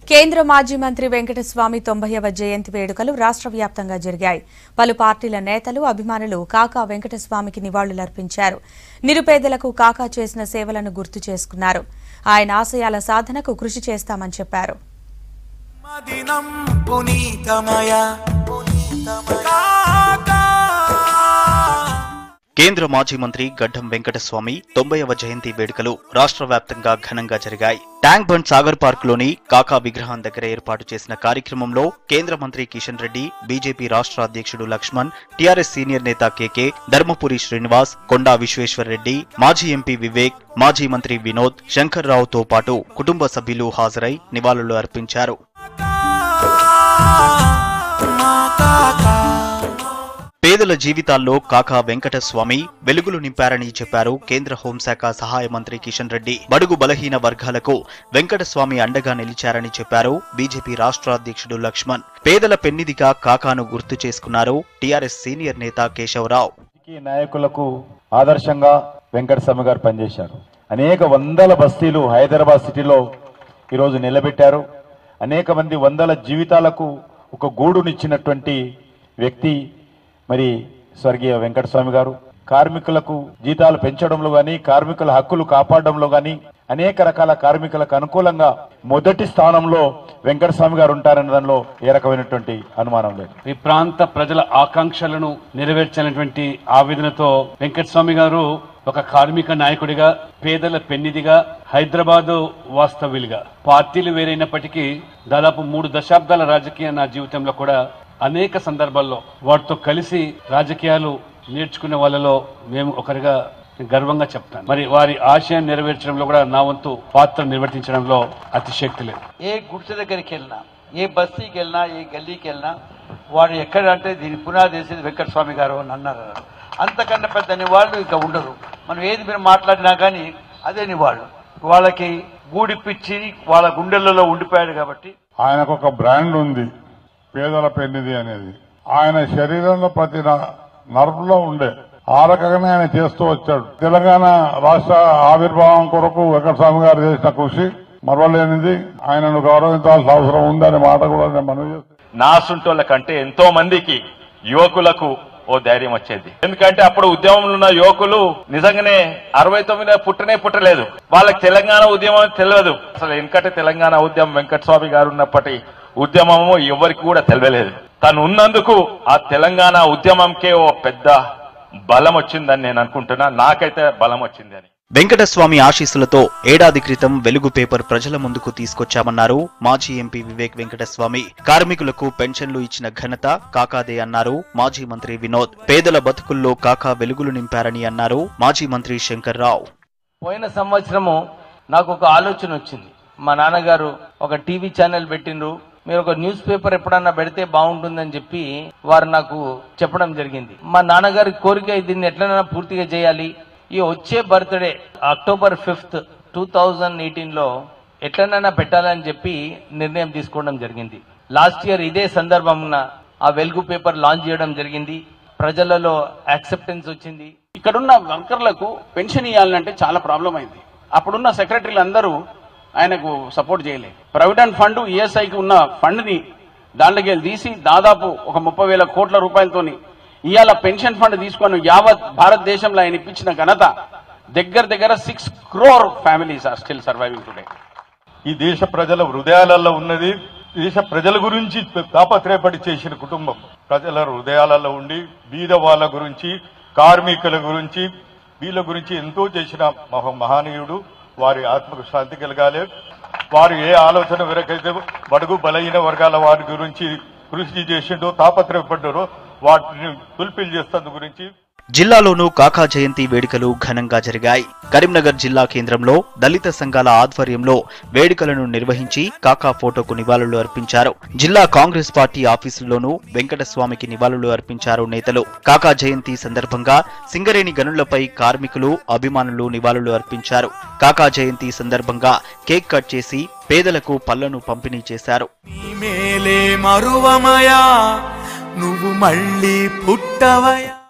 కేంద్ర మాజీ మంత్రి వెంకటస్వామి తొంభైవ జయంతి వేడుకలు రాష్ట్ర వ్యాప్తంగా జరిగాయి పలు పార్టీల నేతలు అభిమానులు కాకా వెంకటస్వామికి నివాళులర్పించారు నిరుపేదలకు కాకా చేసిన సేవలను గుర్తు చేసుకున్నారు ఆయన ఆశయాల సాధనకు కృషి చేస్తామని చెప్పారు మదినం పునీతమయ కాకా కేంద్ర మాజీ మంత్రి గడ్డం వెంకటస్వామి తొంభైవ జయంతి వేడుకలు రాష్ట్ర వ్యాప్తంగా ఘనంగా జరిగాయి ట్యాంక్ బండ్ సాగర్ పార్క్ లోని కాకా విగ్రహం దగ్గర ఏర్పాటు చేసిన కార్యక్రమంలో కేంద్ర మంత్రి కిషన్ రెడ్డి బీజేపీ రాష్ట్ర అధ్యక్షుడు లక్ష్మణ్ టీఆర్ఎస్ సీనియర్ నేత కేకే ధర్మపురి శ్రీనివాస్ కొండా విశ్వేశ్వర్ రెడ్డి మాజీ ఎంపీ వివేక్ మాజీ మంత్రి వినోద్ శంకర్ రావుతో పాటు కుటుంబ సభ్యులు హాజరై నివాళులు అర్పించారు మా కాకా పేదల జీవితాల్లో కాకా వెంకటస్వామి వెలుగులు నింపారని చెప్పారు కేంద్ర హోంశాఖ సహాయ మంత్రి కిషన్ రెడ్డి బడుగు బలహీన వర్గాలకు వెంకటస్వామి అండగా నిలిచారని చెప్పారు బీజేపీ రాష్ట్ర అధ్యక్షుడు లక్ష్మణ్ పేదల పెన్నిదిగా కాకాను గుర్తు చేసుకున్నారు టీఆర్ఎస్ సీనియర్ నేత కేశవరావు రాజకీయ నాయకులకు ఆదర్శంగా వెంకటస్వామి గారు పనిచేశారు అనేక వందల బస్తీలు హైదరాబాద్ సిటీలో ఈరోజు నిలబెట్టారు అనేక మంది వందల జీవితాలకు ఒక గూడునిచ్చినటువంటి వ్యక్తి మరి స్వర్గీయ వెంకటస్వామి గారు కార్మికులకు జీతాలు పెంచడంలో గాని కార్మికుల హక్కులు కాపాడడంలో గాని అనేక రకాల కార్మికులకు అనుకూలంగా మొదటి స్థానంలో వెంకటస్వామి గారు ఉంటారన్న దానిలో ఏ రకమైనటువంటి అనుమానం లేదు ఈ ప్రాంత ప్రజల ఆకాంక్షలను నెరవేర్చాలనేటువంటి ఆవేదనతో వెంకటస్వామి గారు ఒక కార్మిక నాయకుడిగా పేదల పెన్నిదిగా హైదరాబాదు వాస్తవ్యులుగా పార్టీలు వేరైనప్పటికీ దాదాపు మూడు దశాబ్దాల రాజకీయ నా జీవితంలో కూడా అనేక సందర్భాల్లో వాటితో కలిసి రాజకీయాలు నేర్చుకునే వాళ్ళలో మేము ఒకరిగా గర్వంగా చెప్తాను మరి వారి ఆశయం నెరవేర్చడంలో కూడా నా వంతు పాత్ర నిర్వర్తించడంలో అతిశక్తి లేదు ఏ గుడిసె దగ్గరికి వెళ్ళినా ఏ బస్తీకి వెళ్ళినా ఏ గల్లీకి వెళ్ళినా వాడు ఎక్కడ అంటే దీని పునాది వేసేది వెంకటస్వామి గారు అని అన్నారు అంతకన్నా పెద్ద నివాళులు ఇంకా ఉండరు మనం ఏది మీరు మాట్లాడినా కానీ అదే నివాళులు వాళ్ళకి గూడిపిచ్చి వాళ్ళ గుండెలలో ఉండిపోయాడు కాబట్టి ఆయనకు ఒక బ్రాండ్ ఉంది పేదల పెన్నిది అనేది ఆయన శరీరంలో ప్రతి న- నర్పులో ఉండే ఆ రకంగానే ఆయన చేస్తూ వచ్చాడు తెలంగాణ రాష్ట్ర ఆవిర్భావం కొరకు వెంకటస్వామి గారు చేసిన కృషి మరవలేనిది ఆయనను గౌరవించాల్సిన అవసరం ఉందనే మాట కూడా నేను మనవి చేస్తున్నాను నా సుంటోళ్ళ కంటే ఎంతో మందికి యువకులకు ఓ ధైర్యం వచ్చేది ఎందుకంటే అప్పుడు ఉద్యమంలో ఉన్న యువకులు నిజంగానే అరవై తొమ్మిది పుట్టనే పుట్టలేదు వాళ్ళకి తెలంగాణ ఉద్యమం తెలియదు అసలు వెనకటి తెలంగాణ ఉద్యమం వెంకటస్వామి గారు ఉన్నప్పటి ఉద్యమము ఎవరికి కూడా తెలియలేదు తను ఉన్నందుకు ఆ తెలంగాణ ఉద్యమంకే ఓ పెద్ద బలం వచ్చిందని నేను అనుకుంటున్నా నాకైతే బలం వచ్చింది అని వెంకటస్వామి ఆశీస్సులతో ఏడాది క్రితం వెలుగు పేపర్ ప్రజల ముందుకు తీసుకొచ్చామన్నారు మాజీ ఎంపీ వివేక్ వెంకటస్వామి కార్మికులకు పెన్షన్లు ఇచ్చిన ఘనత కాకాదే అన్నారు మాజీ మంత్రి వినోద్ పేదల బతుకుల్లో కాకా వెలుగులు నింపారని అన్నారు మాజీ మంత్రి శంకర్రావు పోయిన సంవత్సరము నాకు ఒక ఆలోచన వచ్చింది మా నాన్నగారు ఒక టీవీ ఛానల్ పెట్టిండ్రు మీరు ఒక న్యూస్ పేపర్ ఎప్పుడన్నా పెడితే బాగుంటుందని చెప్పి వారు నాకు చెప్పడం జరిగింది మా నాన్నగారి కోరిక దీన్ని ఎట్లైనా పూర్తిగా చేయాలి ఈ వచ్చే birthday October fifth two thousand eighteen లో ఎట్లనైనా పెట్టాలని చెప్పి నిర్ణయం తీసుకోవడం జరిగింది లాస్ట్ ఇయర్ ఇదే సందర్భంన ఆ వెలుగు పేపర్ లాంచ్ చేయడం జరిగింది ప్రజలలో యాక్సెప్టెన్స్ వచ్చింది ఇక్కడున్న వర్కర్లకు పెన్షన్ ఇవ్వాలంటే చాలా ప్రాబ్లం అయింది అప్పుడున్న సెక్రటరీలు అందరూ ఆయనకు సపోర్ట్ చేయలేదు ప్రావిడెంట్ ఫండ్ ఈఎస్ఐకి ఉన్న ఫండ్ ని దాంట్లోకి వెళ్ళి తీసి దాదాపు ఒక ముప్పై వేల కోట్ల రూపాయలతోని ఇవాళ పెన్షన్ ఫండ్ తీసుకొని యావత్ భారతదేశంలో ఆయన ఇప్పించిన ఘనత దగ్గర దగ్గర six crore families are still surviving today ఈ దేశ ప్రజల హృదయాలలో ఉన్నది దేశ ప్రజల గురించి తాపత్రయపడి చేసిన కుటుంబం ప్రజల హృదయాలలో ఉండి బీద వాళ్ళ గురించి కార్మికుల గురించి వీళ్ళ గురించి ఎంతో చేసిన మహా మహనీయుడు వారి ఆత్మకు శాంతి కలగాలి వారు ఏ ఆలోచన వరకైతే బడుగు బలహీన వర్గాల వారి గురించి కృషి చేసిండో తాపత్రయపడ్డారో వాటిని ఫుల్ఫిల్ చేస్తున్న గురించి జిల్లాలోనూ కాకా జయంతి వేడుకలు ఘనంగా జరిగాయి కరీంనగర్ జిల్లా కేంద్రంలో దళిత సంఘాల ఆధ్వర్యంలో వేడుకలను నిర్వహించి కాకా ఫోటోకు నివాళులు అర్పించారు జిల్లా కాంగ్రెస్ పార్టీ ఆఫీసుల్లోనూ వెంకటస్వామికి నివాళులు అర్పించారు నేతలు కాకా జయంతి సందర్భంగా సింగరేణి గనులపై కార్మికులు అభిమానులు నివాళులు అర్పించారు కాకా జయంతి సందర్భంగా కేక్ కట్ చేసి పేదలకు పళ్లను పంపిణీ చేశారు నీ మేలే మరువమయా నువ్వు మళ్ళీ పుట్టవయా